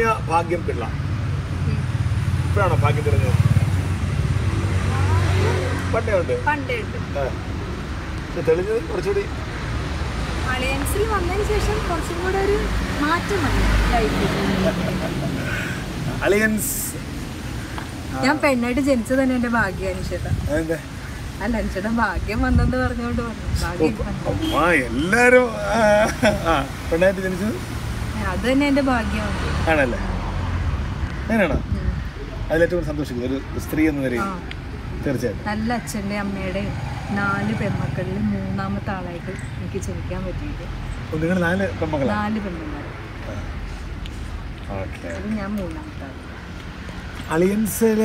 സൗമ്യ ഭാഗ്യം പിള്ള ഇപ്പോഴാണോ ഭാഗ്യം തെളിഞ്ഞത് പണ്ടേ ഉണ്ട് പണ്ടേ ഉണ്ട് ആ. പക്ഷെ തെളിഞ്ഞത് കുറച്ചുകൂടി അലയൻസിൽ വന്നതിന് ശേഷം കുറച്ചും കൂടെ ഒരു മാറ്റം വന്നു ലൈഫിൽ അലയൻസ് ഞാൻ പെണ്ണായിട്ട് ജനിച്ചത് തന്നെ എന്റെ ഭാഗ്യമാണ് ചേട്ടാ അതെന്താ അല്ല ചേട്ടാ ഭാഗ്യം വന്നെന്ന് പറഞ്ഞുകൊണ്ട് പറഞ്ഞു ഭാഗ്യം വന്നു. അമ്മ എല്ലാരും ആ, ആ, പെണ്ണായിട്ട് ജനിച്ചത് അത് തന്നെ എന്റെ ഭാഗ്യമാണ് ആണല്ലേ അങ്ങനെയാണോ അതിലേറ്റവും സന്തോഷിക്കുന്നു ഒരു സ്ത്രീ എന്ന നിലയിൽ ആ തീർച്ചയായിട്ടും നല്ല അച്ഛൻ്റെ അമ്മയുടെ നാല് പെൺമക്കളിൽ മൂന്നാമത്തെ ആളായിട്ട് എനിക്ക് ജനിക്കാൻ പറ്റിയിട്ട് ഓ, നിങ്ങൾ നാല് പെൺമക്കളാണ് നാല് പെൺമക്കൾ ഓക്കെ അത് ഞാൻ മൂന്നാമത്തെ ആൾ അലിയൻസില്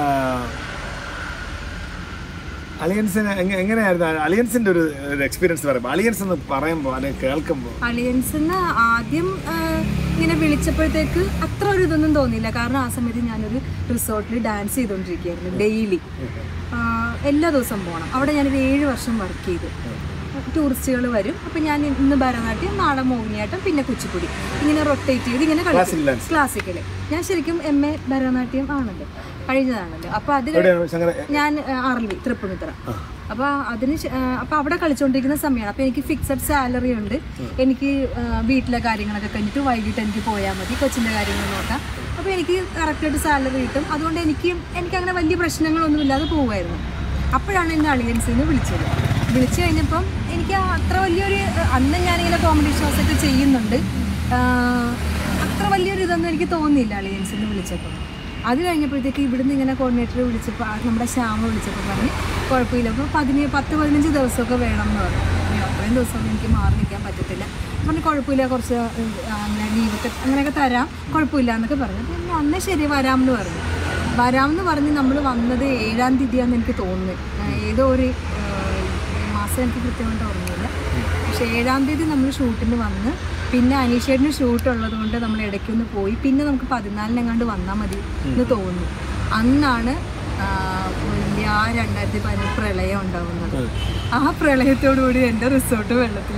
അലിയൻസിന് എങ്ങ- എങ്ങനെയായിരുന്നു അലിയൻസിന്റെ ഒരു ഒരു എക്സ്പീരിയൻസ് പറയുമ്പോൾ അലിയൻസ് എന്ന് പറയുമ്പോൾ അല്ലെങ്കിൽ കേൾക്കുമ്പോൾ അലിയൻസിന്ന് ആദ്യം ആ, ഇങ്ങനെ വിളിച്ചപ്പോഴത്തേക്ക് അത്ര ഒരു ഇതൊന്നും തോന്നിയില്ല കാരണം ആ സമയത്ത് ഞാനൊരു റിസോർട്ടിൽ ഡാൻസ് ചെയ്തുകൊണ്ടിരിക്കുകയായിരുന്നു ഡെയിലി എല്ലാ ദിവസവും പോകണം അവിടെ ഞാനൊരു ഏഴ് വർഷം വർക്ക് ചെയ്തു ടൂറിസ്റ്റുകൾ വരും അപ്പം ഞാൻ ഇന്ന് ഭരതനാട്യം നാളെ മോഹിനിയാട്ടം പിന്നെ കുച്ചിപ്പുടി ഇങ്ങനെ റൊട്ടേറ്റ് ചെയ്ത് ഇങ്ങനെ Classical കളിക്കും dance. ക്ലാസിക്കല് ഞാൻ ശരിക്കും എം എ ഭരതനാട്യം ആണല്ലോ കഴിഞ്ഞതാണല്ലോ അപ്പോൾ അത് എവിടെയാണ് ശങ്കര ഞാൻ ആർ എൽ വി തൃപ്പൂണിത്തുറ അപ്പോൾ അതിന് ശേ- ആ, അപ്പോൾ അവിടെ കളിച്ചുകൊണ്ടിരിക്കുന്ന സമയമാണ് അപ്പോൾ എനിക്ക് ഫിക്സഡ് സാലറി ഉണ്ട് എനിക്ക് ആ, വീട്ടിലെ കാര്യങ്ങളൊക്കെ കഴിഞ്ഞിട്ട് വൈകിട്ട് എനിക്ക് പോയാൽ മതി കൊച്ചിൻ്റെ കാര്യങ്ങൾ നോക്കാം അപ്പോൾ എനിക്ക് കറക്റ്റായിട്ട് സാലറി കിട്ടും അതുകൊണ്ട് എനിക്ക് എനിക്ക് അങ്ങനെ വലിയ പ്രശ്നങ്ങളൊന്നും ഇല്ലാതെ പോകുമായിരുന്നു അപ്പോഴാണ് എന്നെ അളിയൻസിൽ നിന്ന് വിളിച്ചത് വിളിച്ചു കഴിഞ്ഞപ്പം എനിക്ക് അത്ര വലിയൊരു അന്ന് ഞാനിങ്ങനെ കോമഡി ഷോസ് ഒക്കെ ചെയ്യുന്നുണ്ട് ആ, അത്ര വലിയൊരു ഇതൊന്നും എനിക്ക് തോന്നിയില്ല അളിയൻസിൽ നിന്ന് വിളിച്ചപ്പോൾ അത് കഴിഞ്ഞപ്പോഴത്തേക്ക് ഇവിടുന്ന് ഇങ്ങനെ കോർഡിനേറ്റർ വിളിച്ചപ്പോൾ ആ നമ്മുടെ ശ്യാമ വിളിച്ചപ്പോൾ പറഞ്ഞ് കുഴപ്പമില്ല അപ്പോൾ പതിനേഴ് പത്ത് പതിനഞ്ച് ദിവസമൊക്കെ വേണം എന്ന് പറഞ്ഞു അയ്യോ, അത്രയും ദിവസമൊന്നും എനിക്ക് മാറി നിൽക്കാൻ പറ്റത്തില്ല പറഞ്ഞു കുഴപ്പമില്ല കുറച്ച് ഉം, അങ്ങനെ ലീവൊക്കെ അങ്ങനെയൊക്കെ തരാം കുഴപ്പമില്ല എന്നൊക്കെ പറഞ്ഞു അപ്പോൾ ഞാൻ അന്നേ ശരി വരാമെന്ന് പറഞ്ഞു വരാമെന്ന് പറഞ്ഞ് നമ്മൾ വന്നത് ഏഴാം തീയതിയാണെന്ന് എനിക്ക് തോന്നുന്നു ആ, ഏതോ ഒരു ആ, മാസം എനിക്ക് കൃത്യമായിട്ട് ഓർമ്മയില്ല പക്ഷേ ഏഴാം തീയതി നമ്മൾ ഷൂട്ടിന് വന്ന് പിന്നെ അനീഷേട്ടിന് ഷൂട്ട് ഉള്ളത് കൊണ്ട് നമ്മൾ ഇടയ്ക്കൊന്ന് പോയി പിന്നെ നമുക്ക് പതിനാലിനെങ്ങാണ്ട് വന്നാൽ മതി എന്ന് തോന്നുന്നു അന്നാണ് ആ, വലിയ ആ രണ്ടായിരത്തി പതിനെട്ട് പ്രളയം ഉണ്ടാവുന്നത് ആ പ്രളയത്തോടുകൂടി എൻ്റെ റിസോർട്ട് വെള്ളത്തിൽ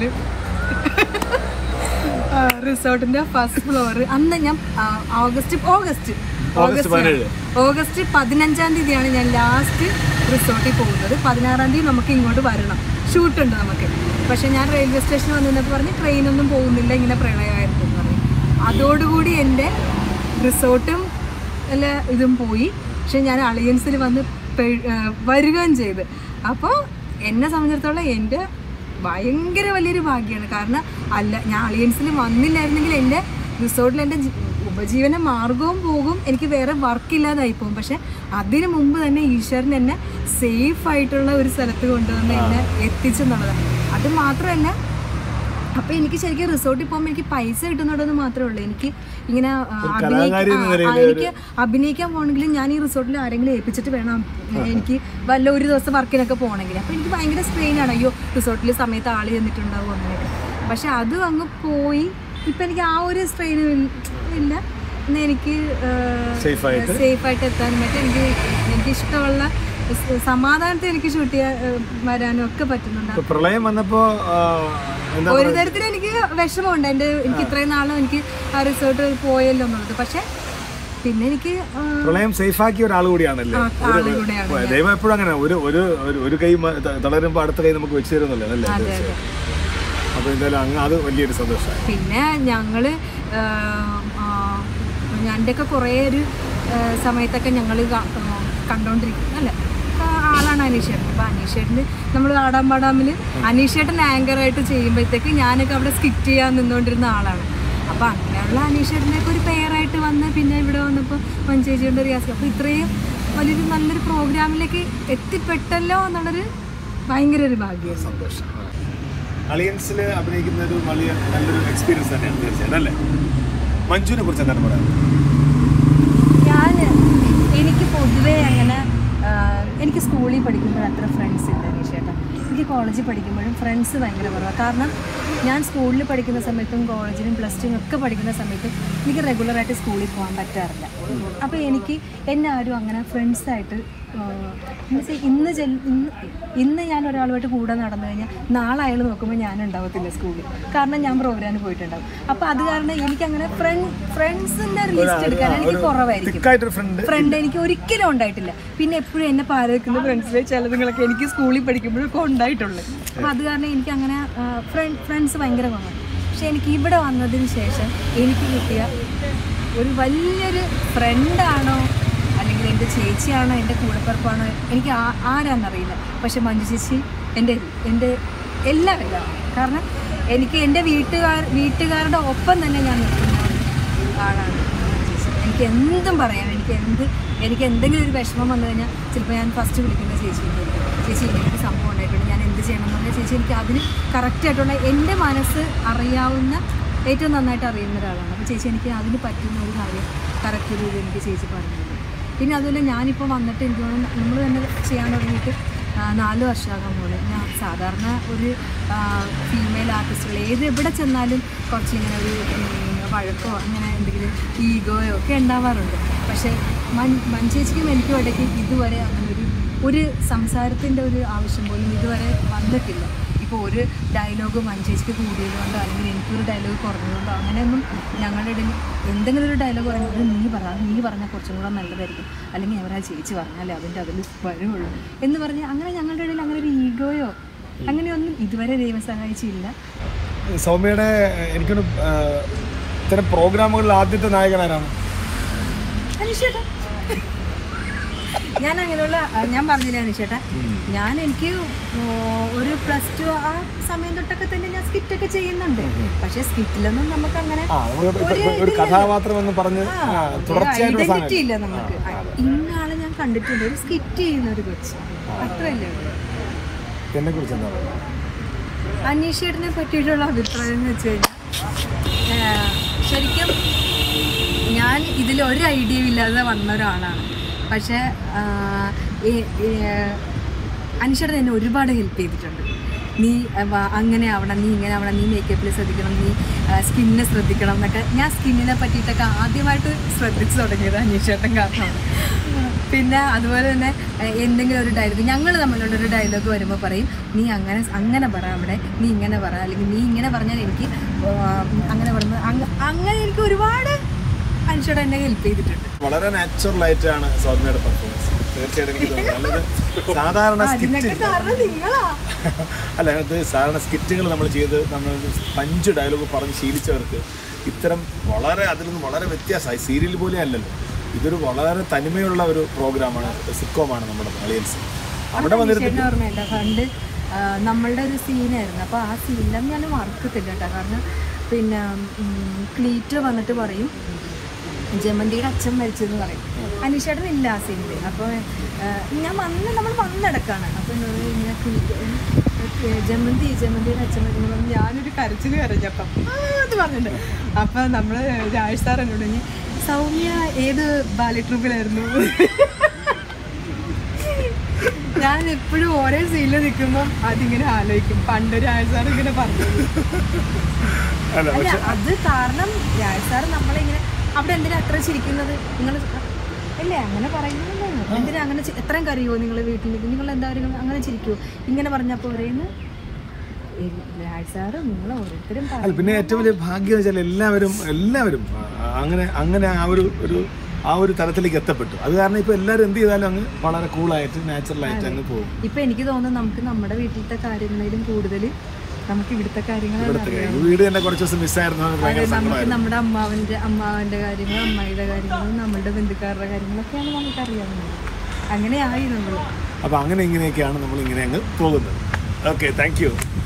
റിസോർട്ടിന്റെ ഫസ്റ്റ് ഫ്ലോർ അന്ന് ഞാൻ ആ, ഓഗസ്റ്റ് ഓഗസ്റ്റ് ഓഗസ്റ്റ് പതിനേഴ്. ഓഗസ്റ്റ് പതിനഞ്ചാം തീയതിയാണ് ഞാൻ ലാസ്റ്റ് റിസോർട്ടിൽ പോകുന്നത് പതിനാറാം തീയതി നമുക്ക് ഇങ്ങോട്ട് വരണം ഷൂട്ടുണ്ട് നമുക്ക് പക്ഷെ ഞാൻ റെയിൽവേ സ്റ്റേഷനിൽ വന്നിരുന്നപ്പോൾ പറഞ്ഞ് ട്രെയിനൊന്നും പോകുന്നില്ല ഇങ്ങനെ പ്രളയമായിരുന്നു എന്ന് പറഞ്ഞു അതോടുകൂടി എൻ്റെ റിസോർട്ടും അല്ല ഇതും പോയി പക്ഷെ ഞാൻ അളിയൻസിൽ വന്ന് പെ- ആ, വരികയും ചെയ്ത് അപ്പോൾ എന്നെ സംബന്ധിച്ചിടത്തോളം എൻ്റെ ഭയങ്കര വലിയൊരു ഭാഗ്യമാണ് കാരണം അല്ല ഞാൻ അളിയൻസിൽ വന്നില്ലായിരുന്നെങ്കിൽ എൻ്റെ റിസോർട്ടിൽ എൻ്റെ ജി- ഉപജീവന മാർഗവും പോകും എനിക്ക് വേറെ വർക്കില്ലാതായി പോകും പക്ഷെ അതിനു മുമ്പ് തന്നെ ഈശ്വരൻ എന്നെ സേഫ് ആയിട്ടുള്ള ഒരു സ്ഥലത്ത് കൊണ്ടുവന്ന് എന്നെ എത്തിച്ചെന്നുള്ളതാണ് അത് മാത്രമല്ല അപ്പൊ എനിക്ക് ശരിക്കും റിസോർട്ടിൽ പോകുമ്പോൾ എനിക്ക് പൈസ കിട്ടുന്നുണ്ടെന്ന് മാത്രമേ ഉള്ളൂ എനിക്ക് ഇങ്ങനെ ആ, കലാകാരി എന്ന അഭിനയിക്കാൻ ആ, നിലയിൽ എനിക്ക് അഭിനയിക്കാൻ പോകണമെങ്കിൽ ഞാൻ ഈ റിസോർട്ടിൽ ആരെങ്കിലും ഏൽപ്പിച്ചിട്ട് വേണം എനിക്ക് വല്ല ഒരു ദിവസം വർക്കിനൊക്കെ പോകണമെങ്കിൽ അപ്പോൾ എനിക്ക് ഭയങ്കര സ്ട്രെയിൻ ആണ് അയ്യോ റിസോർട്ടിൽ സമയത്ത് ആൾ ചെന്നിട്ടുണ്ടാവും അങ്ങനെയൊക്കെ പക്ഷെ അത് അങ്ങ് പോയി ഇപ്പം എനിക്ക് ആ ഒരു സ്ട്രെയിൻ ഇല്ല ഇന്ന് എനിക്ക് Safe ആയിട്ട്? സേഫ് ആയിട്ട് എത്താനും പറ്റും എനിക്ക് എനിക്ക് ഇഷ്ടമുള്ള സ് സമാധാനത്തിൽ എനിക്ക് ഷൂട്ട് ചെയ്യാൻ ഏഹ്, വരാനും ഒക്കെ പറ്റുന്നുണ്ട് ഇപ്പൊ പ്രളയം വന്നപ്പോ ആ, എന്താ ഒരു തരത്തിൽ എനിക്ക് വിഷമമുണ്ട് എൻ്റെ എനിക്ക് ഇത്രയും നാളും എനിക്ക് ആ റിസോർട്ട് പോയല്ലോ എന്നുള്ളത് പക്ഷെ പിന്നെ എനിക്ക് ആ, പ്രളയം സേഫാക്കിയ ഒരാൾ കൂടിയാണല്ലേ ആ, ആള് കൂടെയാണ് ദൈവം എപ്പോഴും അങ്ങനെ ഒരു ഒരു ഒരു- ഒരു കൈ മ- ത- തളരുമ്പോ അടുത്ത കൈ നമുക്ക് വെച്ച് തരുന്നല്ലേ അല്ലേ അതെ അതെ അപ്പൊ എന്തായാലും അങ്ങ് അത് വലിയൊരു സന്തോഷമായി പിന്നെ ഞങ്ങൾ ഞാൻ്റെയൊക്കെ കുറേ ഒരു ആ, സമയത്തൊക്കെ ഞങ്ങൾ കണ്ടോണ്ടിരിക്കും അല്ല ആ, ആളാണ് അനീഷേട്ടൻ അപ്പോൾ അനീഷേട്ടന് നമ്മൾ ആടാൻ പാടാമിൽ അനീഷേട്ടൻ ആങ്കറായിട്ട് ചെയ്യുമ്പോഴത്തേക്ക് ഞാനൊക്കെ അവിടെ സ്കിറ്റ് ചെയ്യാൻ നിന്നുകൊണ്ടിരുന്ന ആളാണ് അപ്പോൾ അങ്ങനെയുള്ള അനീഷേട്ടനൊക്കെ ഒരു പെയറായിട്ട് വന്ന് പിന്നെ ഇവിടെ വന്നപ്പോൾ മഞ്ചേച്ചിയുടെ റിയാസ് അപ്പോൾ ഇത്രയും വലിയൊരു നല്ലൊരു പ്രോഗ്രാമിലേക്ക് എത്തിപ്പെട്ടല്ലോ എന്നുള്ളൊരു ഭയങ്കര ഒരു ഭാഗ്യം സന്തോഷം അലിയൻസിൽ അഭിനയിക്കുന്ന ഒരു വലിയ നല്ലൊരു എക്സ്പീരിയൻസ് തന്നെയാണ് തീർച്ചയായിട്ടും അല്ലേ മഞ്ജുവിനെ കുറിച്ച് എന്താണ് പറയാൻ ഞാൻ എനിക്ക് പൊതുവേ അങ്ങനെ ആ, എനിക്ക് സ്കൂളിൽ പഠിക്കുമ്പോൾ അത്ര ഫ്രണ്ട്സ് ഇല്ല ചേട്ടാ എനിക്ക് കോളേജിൽ പഠിക്കുമ്പോഴും ഫ്രണ്ട്സ് ഭയങ്കര കുറവാണ് കാരണം ഞാൻ സ്കൂളിൽ പഠിക്കുന്ന സമയത്തും കോളേജിലും പ്ലസ് ടു ഒക്കെ പഠിക്കുന്ന സമയത്തും എനിക്ക് റെഗുലറായിട്ട് സ്കൂളിൽ പോകാൻ പറ്റാറില്ല അപ്പോൾ എനിക്ക് എന്നെ ആരും അങ്ങനെ ഫ്രണ്ട്സായിട്ട് ഇന്ന് ചെൽ ഇന്ന് ഇന്ന് ഞാൻ ഒരാളുമായിട്ട് കൂടെ നടന്നു കഴിഞ്ഞാൽ നാളെ അയാൾ നോക്കുമ്പോൾ ഞാൻ ഉണ്ടാവത്തില്ല സ്കൂളിൽ കാരണം ഞാൻ പ്രോഗ്രാമിന് പോയിട്ടുണ്ടാവും അപ്പോൾ അത് കാരണം എനിക്കങ്ങനെ ഫ്രണ്ട് ഫ്രണ്ട്സിൻ്റെ ലിസ്റ്റ് എടുക്കാൻ എനിക്ക് കുറവായിരിക്കും തിക്കായിട്ടൊരു ഫ്രണ്ട് ഫ്രണ്ട് എനിക്ക് ഒരിക്കലും ഉണ്ടായിട്ടില്ല പിന്നെ എപ്പോഴും എന്നെ പാരവെക്കുന്ന ഫ്രണ്ട്സിലെ ചിലതുങ്ങളൊക്കെ എനിക്ക് സ്കൂളിൽ പഠിക്കുമ്പോഴൊക്കെ ഉണ്ടായിട്ടുള്ളത് അപ്പോൾ അത് കാരണം എനിക്ക് അങ്ങനെ ഫ്രണ്ട് ഫ്രണ്ട്സ് ഭയങ്കര കുറവാണ് പക്ഷെ എനിക്ക് ഇവിടെ വന്നതിന് ശേഷം എനിക്ക് കിട്ടിയ ഒരു വലിയൊരു ഫ്രണ്ടാണോ അല്ലെങ്കിൽ എൻ്റെ ചേച്ചിയാണോ എൻ്റെ കൂടപ്പിറപ്പാണോ എനിക്ക് ആ- ആരാന്നറിയില്ല പക്ഷെ മഞ്ജു ചേച്ചി എൻ്റെ എൻ്റെ എല്ലാം എല്ലാം കാരണം എനിക്ക് എൻ്റെ വീട്ടുകാർ വീട്ടുകാരുടെ ഒപ്പം തന്നെ ഞാൻ നിൽക്കുന്ന ആളാണ് ചേച്ചി. എനിക്ക് എന്തും പറയാം എനിക്ക് എന്ത് എനിക്ക് എന്തെങ്കിലും ഒരു വിഷമം വന്നു കഴിഞ്ഞാൽ ചിലപ്പോൾ ഞാൻ ഫസ്റ്റ് വിളിക്കുന്ന ചേച്ചി ചേച്ചി ഇങ്ങനെ ഒരു സംഭവം ഉണ്ടായിട്ടുണ്ട് ഞാൻ എന്ത് ചെയ്യണം എന്ന് പറഞ്ഞാൽ ചേച്ചി എനിക്ക് അതിന് കറക്റ്റായിട്ടുള്ള എൻ്റെ മനസ്സ് അറിയാവുന്ന ഏറ്റവും നന്നായിട്ട് അറിയുന്ന ഒരാളാണ് അപ്പോൾ ചേച്ചി എനിക്ക് അതിന് പറ്റുന്ന ഒരു കാര്യം കറക്റ്റ് രീതിയിൽ എനിക്ക് ചേച്ചി പറഞ്ഞു തരും പിന്നെ അതുപോലെ ഞാനിപ്പോൾ വന്നിട്ട് എനിക്ക് തോന്നുന്നു നമ്മൾ തന്നെ ചെയ്യാൻ തുടങ്ങിയിട്ട് ആ, നാല് വർഷമാകാൻ പോലെ ഞാൻ സാധാരണ ഒരു ഫീമെയിൽ ആർട്ടിസ്റ്റുകൾ ഏത് എവിടെ ചെന്നാലും കുറച്ച് ഇങ്ങനെ ഒരു ഉം, വഴക്കോ അങ്ങനെ എന്തെങ്കിലും ഈഗോയോ ഒക്കെ ഉണ്ടാവാറുണ്ട് പക്ഷേ മൺ മഞ്ചേച്ചിക്കും എനിക്കും ഇടയ്ക്ക് ഇതുവരെ അങ്ങനെ ഒരു ഒരു സംസാരത്തിൻ്റെ ഒരു ആവശ്യം പോലും ഇതുവരെ വന്നിട്ടില്ല ഇപ്പോൾ ഒരു ഡയലോഗ് മഞ്ചേച്ചിക്ക് കൂടിയത് കൊണ്ടോ അല്ലെങ്കിൽ എനിക്കൊരു ഡയലോഗ് കുറഞ്ഞതുകൊണ്ടോ അങ്ങനെയൊന്നും ഞങ്ങളുടെ ഇടയിൽ എന്തെങ്കിലും ഒരു ഡയലോഗ് പറയുന്നത് നീ പറ അത് നീ പറഞ്ഞാൽ കുറച്ചും കൂടെ നല്ലതായിരിക്കും അല്ലെങ്കിൽ ഞാൻ പറയാം ചേച്ചി പറഞ്ഞാലേ അതിൻ്റെ അതിൽ വരുള്ളൂ എന്ന് പറഞ്ഞ് അങ്ങനെ ഞങ്ങളുടെ ഇടയിൽ അങ്ങനെ ഒരു ഈഗോയോ അങ്ങനെയൊന്നും ഇതുവരെ ദൈവം സഹായിച്ചില്ല സൗമ്യയുടെ എനിക്കൊരു ഇത്തരം പ്രോഗ്രാമുകളിൽ ആദ്യത്തെ നായകനാരാണ് അനുഷേട്ടാ ഞാൻ അങ്ങനെയുള്ള ഞാൻ പറഞ്ഞില്ല അനുഷേട്ടാ ഞാൻ എനിക്ക് ഓ, ഒരു പ്ലസ് ടു ആ സമയം തൊട്ടൊക്കെ തന്നെ ഞാൻ സ്കിറ്റൊക്കെ ചെയ്യുന്നുണ്ട് പക്ഷെ സ്കിറ്റിലൊന്നും നമുക്ക് അങ്ങനെ ആ നമുക്ക് ഇപ്പൊ- ഇപ്പൊ ഒരു കഥാപാത്രം എന്ന് പറഞ്ഞ് ആ, തുടർച്ചയായിട്ടുള്ള സാധനം ഐഡന്റിറ്റി ഇല്ല നമുക്ക് ഇന്നാളെ ഞാൻ കണ്ടിട്ടുണ്ട് ഒരു സ്കിറ്റ് ചെയ്യുന്ന ഒരു കൊച്ച് അത്രയല്ലേ ഉള്ളൂ എന്നെ കുറിച്ച് എന്താ പറയുക അനീഷേട്ടനെ പറ്റിയിട്ടുള്ള അഭിപ്രായം എന്ന് വെച്ച് കഴിഞ്ഞാൽ ആ, ശരിക്കും ഞാൻ ഇതിൽ ഒരു ഐഡിയയും ഇല്ലാതെ വന്ന ഒരാളാണ് പക്ഷേ ആ, ഈ- ഈ, അനീഷേട്ടൻ എന്നെ ഒരുപാട് ഹെൽപ്പ് ചെയ്തിട്ടുണ്ട് നീ ആ, വ- അങ്ങനെ ആവണം നീ ഇങ്ങനെ ആവണം നീ മേക്കപ്പിൽ ശ്രദ്ധിക്കണം നീ സ്കിന്നിനെ ശ്രദ്ധിക്കണം എന്നൊക്കെ ഞാൻ സ്കിന്നിനെ പറ്റിയിട്ടൊക്കെ ആദ്യമായിട്ട് ശ്രദ്ധിച്ചു തുടങ്ങിയത് അനീഷേട്ടൻ കാരണമാണ് പിന്നെ അതുപോലെ തന്നെ എഹ്, എന്തെങ്കിലും ഒരു ഡയലോഗ് ഞങ്ങൾ തമ്മിലുള്ള ഒരു ഡയലോഗ് വരുമ്പോൾ പറയും നീ അങ്ങനെ അങ്ങനെ പറ അവിടെ നീ ഇങ്ങനെ പറ അല്ലെങ്കിൽ നീ ഇങ്ങനെ പറഞ്ഞാൽ എനിക്ക് ആ, അങ്ങനെ പറയുന്നത് അങ്ങ- അങ്ങനെ എനിക്ക് ഒരുപാട് മനുഷ്യരുടെ എന്നെ ഹെൽപ്പ് ചെയ്തിട്ടുണ്ട് വളരെ നാച്ചുറൽ ആയിട്ടാണ് സൗമ്യയുടെ പെർഫോമൻസ് തീർച്ചയായിട്ടും എനിക്ക് തോന്നുന്നു നല്ലത് സാധാരണ സ്കിറ്റ് അതിനൊക്കെ കാരണം നിങ്ങളാ അല്ല അത് സാധാരണ സ്കിറ്റുകൾ നമ്മൾ ചെയ്ത് നമ്മൾ പഞ്ച് ഡയലോഗ് പറഞ്ഞ് ശീലിച്ചവർക്ക് ഇത്തരം വളരെ അതിൽ നിന്ന് വളരെ വ്യത്യാസമായി സീരിയൽ പോലെ അല്ലല്ലോ ഇതൊരു വളരെ തനിമയുള്ള ഒരു പ്രോഗ്രാമാണ് സിക്കോമാണ് നമ്മുടെ മലയൻസ് അവിടെ വന്നിരുന്ന് ചേട്ടൻ ഓർമ്മയുണ്ട് പണ്ട് ആ, നമ്മളുടെ ഒരു സീനായിരുന്നു അപ്പോൾ ആ സീനിലും ഞാൻ മറക്കത്തില്ല കേട്ടോ കാരണം പിന്നെ ഉം, ക്ലീറ്റ് വന്നിട്ട് പറയും ജമന്തിയുടെ അച്ഛൻ മരിച്ചെന്ന് പറയും അനീഷേട്ടൻ ഇല്ല ആ സീനിൽ അപ്പോൾ ഞാൻ വന്ന് നമ്മൾ വന്നടക്കാണ് അപ്പോൾ എന്നോട് ഇങ്ങനെ ക്ലീറ്റ് ഏ, ജമന്തി ജമന്തിയുടെ അച്ഛൻ മരിച്ചെന്ന് പറഞ്ഞു ഞാനൊരു കരച്ചിൽ കരഞ്ഞപ്പം ആ അത് പറഞ്ഞിട്ടുണ്ട് അപ്പോൾ നമ്മൾ രാജ് സാർ എന്നോട് പറഞ്ഞു സൗമ്യ ഏത് ബാലി ട്രൂപ്പിലായിരുന്നു ഞാൻ എപ്പോഴും ഓരോ സീനിൽ നിൽക്കുമ്പോൾ അതിങ്ങനെ ആലോചിക്കും പണ്ടൊരു രാജ് സാർ ഇങ്ങനെ പറഞ്ഞു അല്ല അല്ല അത് കാരണം രാജ് സാർ നമ്മളിങ്ങനെ അവിടെ എന്തിനാ അത്ര ചിരിക്കുന്നത് നിങ്ങൾ അല്ലേ അങ്ങനെ പറയുന്നത് എന്തിനാ അങ്ങനെ ചി- എത്രയും കറിയോ നിങ്ങൾ വീട്ടിൽ നിൽക്കും നിങ്ങൾ എന്തായാലും അങ്ങനെ ചിരിക്കുമോ ഇങ്ങനെ പറഞ്ഞപ്പോൾ ഒരേന്ന് രാജ് സാറ് നിങ്ങൾ ഓരോരുത്തരും അല്ല പറയും പിന്നെ ഏറ്റവും വലിയ ഭാഗ്യം വെച്ചാൽ എല്ലാവരും എല്ലാവരും ആ, അങ്ങനെ അങ്ങനെ ആ ഒരു ഒരു ആ ഒരു തലത്തിലേക്ക് എത്തപ്പെട്ടു അത് കാരണം ഇപ്പോൾ എല്ലാവരും എന്ത് ചെയ്താലും അങ്ങ് വളരെ കൂളായിട്ട് നാച്ചുറലായിട്ട് അങ്ങ് പോകും ഇപ്പൊ എനിക്ക് തോന്നുന്നു നമുക്ക് നമ്മുടെ വീട്ടിലത്തെ കാര്യങ്ങളിലും കൂടുതൽ നമുക്ക് ഇവിടുത്തെ കാര്യങ്ങളാണ് ഇവിടുത്തെ കാര്യം. ഈ വീട് തന്നെ കുറച്ച് ദിവസം മിസ്സായിരുന്നു അത് ഭയങ്കര നമുക്ക് സങ്കടമായിരുന്നു നമ്മുടെ അമ്മാവന്റെ അമ്മാവന്റെ കാര്യങ്ങളും അമ്മായിയുടെ കാര്യങ്ങളും നമ്മുടെ ബന്ധുക്കാരുടെ കാര്യങ്ങളൊക്കെയാണ് നമുക്ക് അറിയാവുന്നത് അങ്ങനെയായി നമ്മൾ അപ്പോൾ അങ്ങനെ ഇങ്ങനെയൊക്കെയാണ് നമ്മൾ ഇങ്ങനെ അങ്ങ് പോകുന്നത് ഓക്കെ താങ്ക് യു